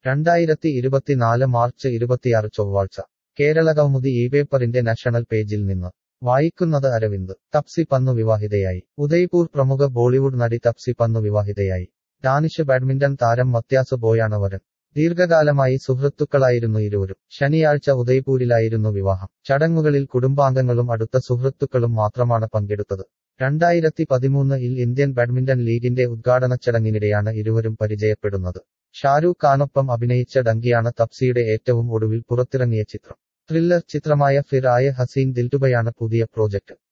രണ്ടായിരത്തി ഇരുപത്തിനാല് മാർച്ച് ഇരുപത്തിയാറ് ചൊവ്വാഴ്ച കേരള കൗമുദി ഈ പേപ്പറിന്റെ നാഷണൽ പേജിൽ നിന്ന് വായിക്കുന്നത് അരവിന്ദ് തപ്സി പന്നു വിവാഹിതയായി ഉദയ്പൂർ പ്രമുഖ ബോളിവുഡ് നടി തപ്സി പന്നു വിവാഹിതയായി ഡാനിഷ് ബാഡ്മിന്റൺ താരം മത്യാസ് ബോയാണ് വരൻ ദീർഘകാലമായി സുഹൃത്തുക്കളായിരുന്നു ഇരുവരും ശനിയാഴ്ച ഉദയ്പൂരിലായിരുന്നു വിവാഹം ചടങ്ങുകളിൽ കുടുംബാംഗങ്ങളും അടുത്ത സുഹൃത്തുക്കളും മാത്രമാണ് പങ്കെടുത്തത് രണ്ടായിരത്തി പതിമൂന്നിൽ ഇന്ത്യൻ ബാഡ്മിന്റൺ ലീഗിന്റെ ഉദ്ഘാടന ചടങ്ങിനിടെയാണ് ഇരുവരും പരിചയപ്പെടുന്നത് ഷാരൂഖ് ഖാനൊപ്പം അഭിനയിച്ച ഡങ്കിയാണ് തപ്സിയുടെ ഏറ്റവും ഒടുവിൽ പുറത്തിറങ്ങിയ ചിത്രം ത്രില്ലർ ചിത്രമായ ഫിർ ആയ ഹസീൻ ദിൽടുബയാണ് പുതിയ പ്രോജക്ട്